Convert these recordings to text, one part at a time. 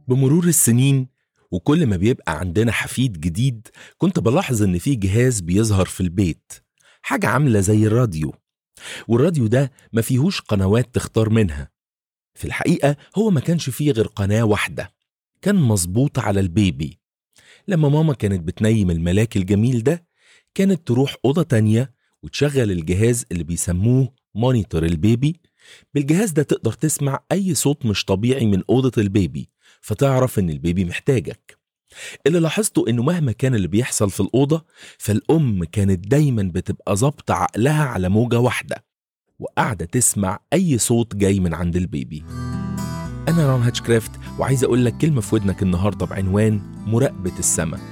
بمرور السنين وكل ما بيبقى عندنا حفيد جديد كنت بلاحظ إن في جهاز بيظهر في البيت حاجة عاملة زي الراديو والراديو ده ما فيهوش قنوات تختار منها في الحقيقة هو ما كانش فيه غير قناة واحدة كان مظبوط على البيبي لما ماما كانت بتنيم الملاك الجميل ده كانت تروح أوضة تانية وتشغل الجهاز اللي بيسموه مونيتور البيبي بالجهاز ده تقدر تسمع أي صوت مش طبيعي من أوضة البيبي فتعرف إن البيبي محتاجك اللي لاحظته إنه مهما كان اللي بيحصل في الأوضة فالأم كانت دايما بتبقى ظابطة عقلها على موجة واحدة وقاعدة تسمع أي صوت جاي من عند البيبي أنا ران هاتشكرافت وعايز أقول لك كلمة في ودنك النهاردة بعنوان مراقبة السماء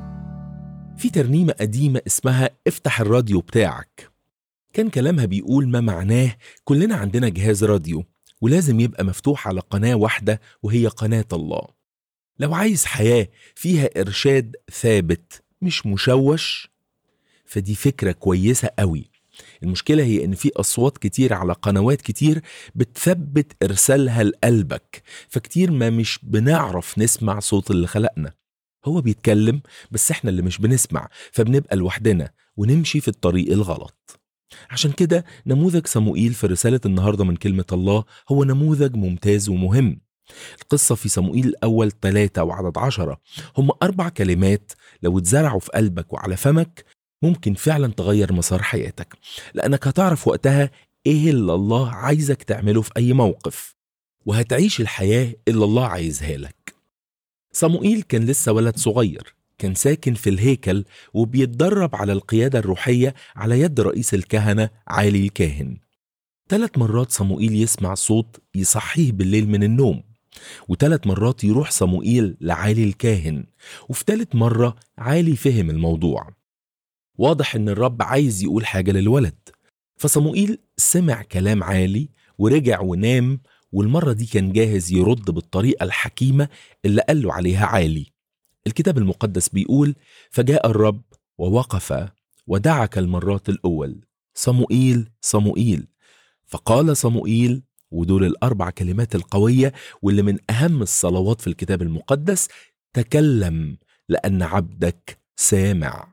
في ترنيمة قديمة اسمها افتح الراديو بتاعك كان كلامها بيقول ما معناه كلنا عندنا جهاز راديو ولازم يبقى مفتوح على قناة واحدة وهي قناة الله لو عايز حياة فيها إرشاد ثابت مش مشوش فدي فكرة كويسة قوي المشكلة هي إن في أصوات كتير على قنوات كتير بتثبت إرسالها لقلبك فكتير ما مش بنعرف نسمع صوت اللي خلقنا هو بيتكلم بس إحنا اللي مش بنسمع فبنبقى لوحدنا ونمشي في الطريق الغلط عشان كده نموذج صموئيل في رسالة النهاردة من كلمة الله هو نموذج ممتاز ومهم القصة في صموئيل الأول ثلاثة وعدد عشرة هم أربع كلمات لو اتزرعوا في قلبك وعلى فمك ممكن فعلا تغير مسار حياتك لأنك هتعرف وقتها إيه اللي الله عايزك تعمله في أي موقف وهتعيش الحياة اللي الله عايزها لك صموئيل كان لسه ولد صغير كان ساكن في الهيكل وبيتدرب على القيادة الروحية على يد رئيس الكهنة عالي الكاهن ثلاث مرات صموئيل يسمع صوت يصحيه بالليل من النوم وثلاث مرات يروح صموئيل لعالي الكاهن وفي ثالث مرة عالي فهم الموضوع واضح ان الرب عايز يقول حاجة للولد فصموئيل سمع كلام عالي ورجع ونام والمرة دي كان جاهز يرد بالطريقة الحكيمة اللي قال له عليها عالي الكتاب المقدس بيقول فجاء الرب ووقف ودعك المرات الأول صموئيل صموئيل فقال صموئيل ودول الأربع كلمات القوية واللي من أهم الصلوات في الكتاب المقدس تكلم لأن عبدك سامع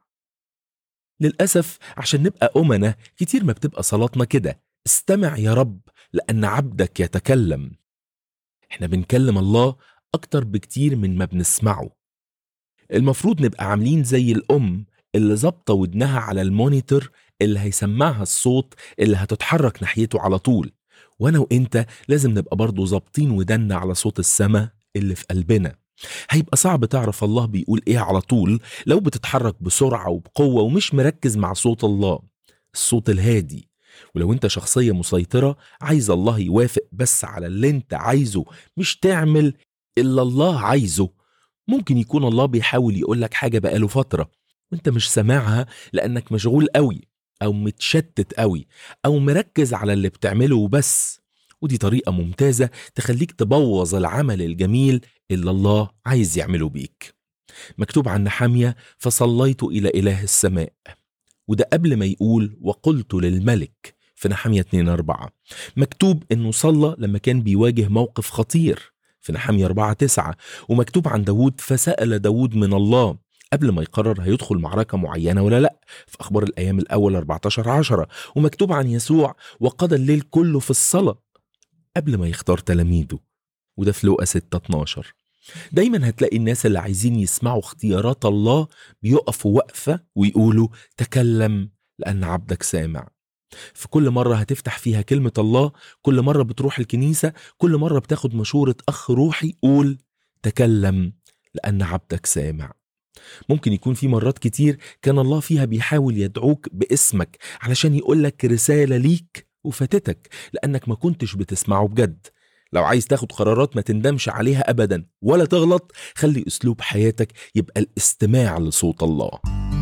للأسف عشان نبقى أمنا كتير ما بتبقى صلاتنا كده استمع يا رب لأن عبدك يتكلم احنا بنكلم الله أكتر بكتير من ما بنسمعه المفروض نبقى عاملين زي الأم اللي ظابطة ودنها على المونيتور اللي هيسمعها الصوت اللي هتتحرك ناحيته على طول وانا وانت لازم نبقى برضو ظابطين ودنا على صوت السماء اللي في قلبنا هيبقى صعب تعرف الله بيقول ايه على طول لو بتتحرك بسرعة وبقوة ومش مركز مع صوت الله الصوت الهادي ولو انت شخصية مسيطرة عايز الله يوافق بس على اللي انت عايزه مش تعمل إلا الله عايزه ممكن يكون الله بيحاول يقولك حاجة بقاله فترة وانت مش سامعها لأنك مشغول قوي أو متشتت قوي أو مركز على اللي بتعمله وبس ودي طريقة ممتازة تخليك تبوظ العمل الجميل اللي الله عايز يعمله بيك مكتوب عن نحامية فصليت إلى إله السماء وده قبل ما يقول وقلت للملك في نحامية 2 4 مكتوب إنه صلى لما كان بيواجه موقف خطير في نحامية 4 9 ومكتوب عن داود فسأل داود من الله قبل ما يقرر هيدخل معركة معينة ولا لأ في أخبار الأيام الأول 14 10 ومكتوب عن يسوع وقضى الليل كله في الصلاة قبل ما يختار تلاميذه وده في لوقا 6 12 دايما هتلاقي الناس اللي عايزين يسمعوا اختيارات الله بيقفوا وقفة ويقولوا تكلم لأن عبدك سامع في كل مرة هتفتح فيها كلمة الله كل مرة بتروح الكنيسة كل مرة بتاخد مشورة أخ روحي قول تكلم لأن عبدك سامع ممكن يكون في مرات كتير كان الله فيها بيحاول يدعوك باسمك علشان يقولك رسالة ليك وفاتتك لأنك ما كنتش بتسمعه بجد لو عايز تاخد قرارات ما تندمش عليها أبدا ولا تغلط خلي أسلوب حياتك يبقى الاستماع لصوت الله